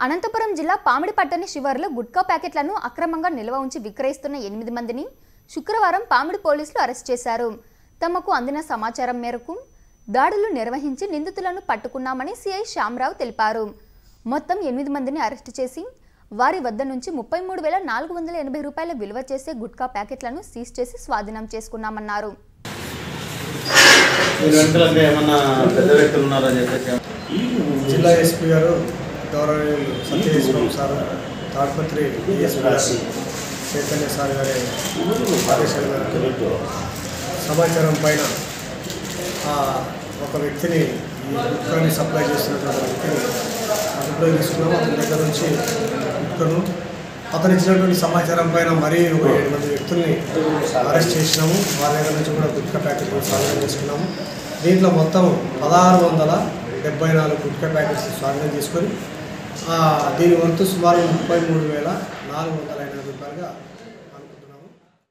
అనంతపురం జిల్లా పామిడిపట్టణ శివారులో గుట్కా ప్యాకెట్లను అక్రమంగా నిల్వ ఉంచి విక్రయిస్తున్న ఎనిమిది మందిని శుక్రవారం పామిడి పోలీసులు అరెస్ట్ చేశారు తమకు అందిన సమాచారం మేరకు దాడులు నిర్వహించి నిందితులను పట్టుకున్నామని సిఐ శ్యామరావు తెలిపారు మొత్తం ఎనిమిది మందిని అరెస్టు చేసి వారి వద్ద నుంచి ముప్పై మూడు వేల నాలుగు వందల ఎనభై రూపాయల విలువ చేసే గుట్కా ప్యాకెట్లను సీజ్ చేసి స్వాధీనం చేసుకున్నామన్నారు మీరు వెనకాల ఏమన్నా పెద్ద వ్యక్తులు ఉన్నారని చెప్పేసి జిల్లా ఎస్పీ గారు గౌరవనీయులు సత్యదేశ్వరం సార్ తాడిపత్రి డిఎస్పీ గారు చైతన్య సార్ గారి ఆదేశాల మేరకు సమాచారం పైన ఆ ఒక వ్యక్తిని ఈ గుట్కాని సప్లై చేస్తున్నటువంటి వ్యక్తిని అదుపులో తీసుకున్నాము అతని దగ్గర నుంచి గుట్కను అతను ఇచ్చినటువంటి సమాచారం పైన మరీ ఒక ఏడు మంది వ్యక్తుల్ని అరెస్ట్ చేసినాము వారి దగ్గర నుంచి కూడా గుట్కా ప్యాకెట్లు స్వాధీనం చేసుకున్నాము దీంట్లో మొత్తం పదహారు వందల డెబ్బై నాలుగు గుట్కా ప్యాకెట్స్ స్వాధీనం చేసుకొని ఆ, దీని వంతు సుమారు ముప్పై మూడు వేల నాలుగు వందల ఎనభై రూపాయలుగా